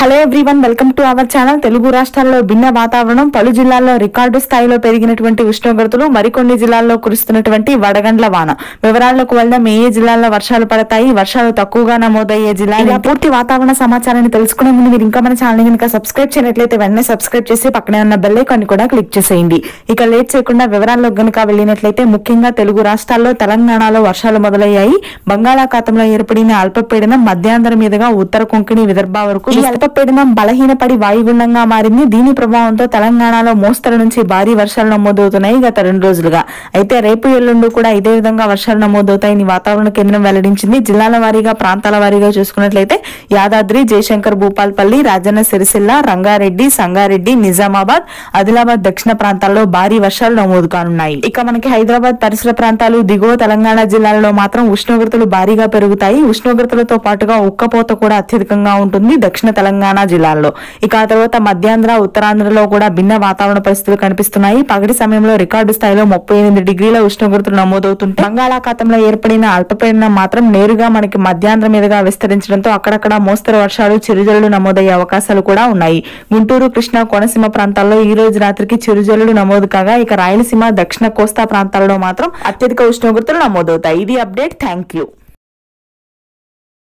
hello everyone welcome to our channel Telugu రాష్ట్రాల్లో భిన్న వాతావరణం పలు జిల్లాల్లో రికార్డు స్థాయిలో పెరిగినటువంటి ఉష్ణోగ్రతలు మరికొన్ని జిల్లాల్లో కురుస్తున్నటువంటి వడగండ్ల వాన వివరాల్లోకి వెళ్దాం ఏ ఏ జిల్లాల్లో వర్షాలు పడతాయి వర్షాలు తక్కువగా నమోదయ్యే జిల్లా ఇలా పూర్తి వాతావరణ సమాచారాన్ని తెలుసుకునే ముందు మీరు ఇంకా మన ఛానల్ కనుక సబ్స్క్రైబ్ చేయనట్లయితే వెంటనే సబ్స్క్రైబ్ చేసి పక్కనే ఉన్న బెల్ ఐకాన్ కూడా క్లిక్ చేసేయండి ఇక లేట్ చేయకుండా వివరాల్లో గనుక వెళ్ళినట్లయితే ముఖ్యంగా తెలుగు రాష్ట్రాల్లో తెలంగాణలో వర్షాలు మొదలయ్యాయి బంగాళాఖాతంలో ఏర్పడిన అల్పపీడనం మధ్యాంధ్ర మీదుగా ఉత్తర కొంకణి విదర్భ వరకు ఈ అల్పపీడనం బలహీనపడి వాయుగుండంగా మారింది దీని ప్రభావంతో తెలంగాణలో మోస్తరు నుంచి భారీ వర్షాలు నమోదవుతున్నాయి గత రెండు రోజులుగా అయితే రేపు ఎల్లుండి కూడా ఇదే విధంగా వర్షాలు నమోదవుతాయని వాతావరణ కేంద్రం వెల్లడించింది జిల్లాల వారీగా ప్రాంతాల వారీగా చూసుకున్నట్లయితే యాదాద్రి జయశంకర్ భూపాల్పల్లి రాజన్న సిరిసిల్ల రంగారెడ్డి సంగారెడ్డి నిజామాబాద్ ఆదిలాబాద్ దక్షిణ ప్రాంతాల్లో భారీ వర్షాలు నమోదు కానున్నాయి ఇక మనకి హైదరాబాద్ పరిసర ప్రాంతాలు దిగువ తెలంగాణ జిల్లాలలో మాత్రం ఉష్ణోగ్రతలు భారీగా పెరుగుతాయి ఉష్ణోగ్రతలతో పాటుగా ఉక్కపోత కూడా అత్యధికంగా ఉంటుంది దక్షిణ తెలంగాణ జిల్లాల్లో ఇక ఆ తర్వాత మధ్యాంధ్ర ఉత్తరాంధ్రలో కూడా భిన్న వాతావరణ పరిస్థితులు కనిపిస్తున్నాయి పగటి సమయంలో రికార్డు స్థాయిలో ముప్పై ఎనిమిది డిగ్రీల ఉష్ణోగ్రతలు నమోదవుతుంటే బంగాళాఖాతంలో ఏర్పడిన అల్పపీడనం మాత్రం నేరుగా మనకి మధ్యాంధ్ర మీదుగా విస్తరించడంతో అక్కడక్కడ మోస్తరు వర్షాలు చిరుజల్లులు నమోదయ్యే అవకాశాలు కూడా ఉన్నాయి గుంటూరు కృష్ణా కోనసీమ ప్రాంతాల్లో ఈ రోజు రాత్రికి చిరుజల్లులు నమోదు కాగా ఇక రాయలసీమ దక్షిణ కోస్తా ప్రాంతాల్లో మాత్రం అత్యధిక ఉష్ణోగ్రతలు నమోదవుతాయి ఇది అప్డేట్ థ్యాంక్ యూ